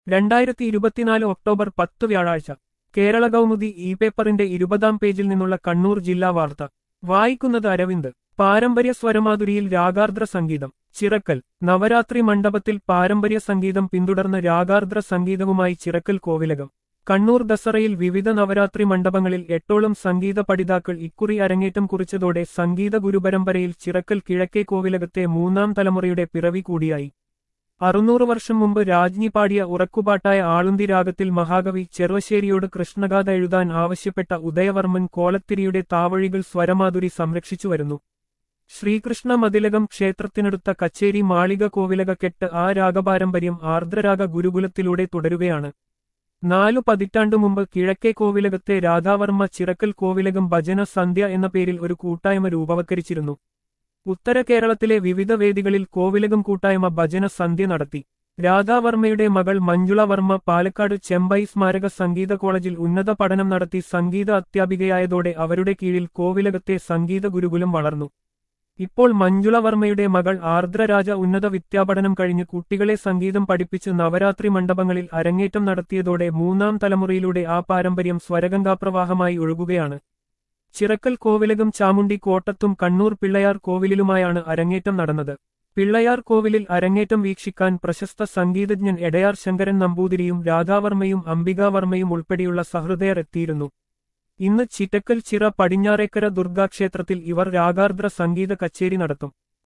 രണ്ടായിരത്തി ഇരുപത്തിനാല് ഒക്ടോബർ പത്ത് വ്യാഴാഴ്ച കേരള കൗമുദി ഇ പേപ്പറിന്റെ ഇരുപതാം പേജിൽ നിന്നുള്ള കണ്ണൂർ ജില്ലാ വാർത്ത വായിക്കുന്നത് അരവിന്ദ് പാരമ്പര്യ സ്വരമാധുരിയിൽ രാഗാർദ്ര സംഗീതം ചിറക്കൽ നവരാത്രി മണ്ഡപത്തിൽ പാരമ്പര്യ സംഗീതം പിന്തുടർന്ന് രാഗാർദ്ര സംഗീതവുമായി ചിറക്കൽ കോവിലകം കണ്ണൂർ ദസറയിൽ വിവിധ നവരാത്രി മണ്ഡപങ്ങളിൽ എട്ടോളം സംഗീത പഠിതാക്കൾ ഇക്കുറി അരങ്ങേറ്റം കുറിച്ചതോടെ സംഗീത ഗുരുപരമ്പരയിൽ ചിറക്കൽ കിഴക്കേ കോവിലകത്തെ മൂന്നാം തലമുറയുടെ പിറവി കൂടിയായി അറുന്നൂറ് വർഷം മുമ്പ് രാജ്ഞി പാടിയ ഉറക്കുപാട്ടായ ആളുന്തി രാഗത്തിൽ മഹാകവി ചെറുവശ്ശേരിയോട് കൃഷ്ണഗാഥ എഴുതാൻ ആവശ്യപ്പെട്ട ഉദയവർമ്മൻ കോലത്തിരിയുടെ താവഴികൾ സ്വരമാധുരി സംരക്ഷിച്ചു വരുന്നു ശ്രീകൃഷ്ണ മതിലകം ക്ഷേത്രത്തിനടുത്ത കച്ചേരി മാളിക കോവിലക കെട്ട് ആ രാഗപാരമ്പര്യം ആർദ്രരാഗ ഗുരുകുലത്തിലൂടെ തുടരുകയാണ് നാലു പതിറ്റാണ്ടു മുമ്പ് കിഴക്കേ കോവിലകത്തെ രാധാവർമ്മ ചിറക്കൽ കോവിലകം ഭജന സന്ധ്യ എന്ന പേരിൽ ഒരു കൂട്ടായ്മ രൂപവത്കരിച്ചിരുന്നു ഉത്തര കേരളത്തിലെ വിവിധ വേദികളിൽ കോവിലകം കൂട്ടായ്മ ഭജന സന്ധ്യ നടത്തി രാധാവർമ്മയുടെ മകൾ മഞ്ജുള വർമ്മ പാലക്കാട് ചെമ്പൈ സ്മാരക സംഗീത കോളേജിൽ ഉന്നത പഠനം നടത്തി സംഗീത അധ്യാപികയായതോടെ അവരുടെ കീഴിൽ കോവിലകത്തെ സംഗീത ഗുരുകുലം വളർന്നു ഇപ്പോൾ മഞ്ജുള വർമ്മയുടെ മകൾ ആർദ്രരാജ ഉന്നത വിദ്യാപഠനം കഴിഞ്ഞ് കുട്ടികളെ സംഗീതം പഠിപ്പിച്ച് നവരാത്രി മണ്ഡപങ്ങളിൽ അരങ്ങേറ്റം നടത്തിയതോടെ മൂന്നാം തലമുറയിലൂടെ ആ പാരമ്പര്യം സ്വരഗംഗാപ്രവാഹമായി ഒഴുകുകയാണ് ചിറക്കൽ കോവിലകം ചാമുണ്ടി കോട്ടത്തും കണ്ണൂർ പിള്ളയാർ കോവിലിലുമായാണ് അരങ്ങേറ്റം നടന്നത് പിള്ളയാർ കോവിലിൽ അരങ്ങേറ്റം വീക്ഷിക്കാൻ പ്രശസ്ത സംഗീതജ്ഞൻ എടയാർ ശങ്കരൻ നമ്പൂതിരിയും രാധാവർമ്മയും അംബികാവർമ്മയും ഉൾപ്പെടെയുള്ള സഹൃദയർ എത്തിയിരുന്നു ഇന്ന് ചിറ്റക്കൽ ചിറ പടിഞ്ഞാറേക്കര ദുർഗാക്ഷേത്രത്തിൽ ഇവർ രാഗാർദ്ര സംഗീത കച്ചേരി നടത്തും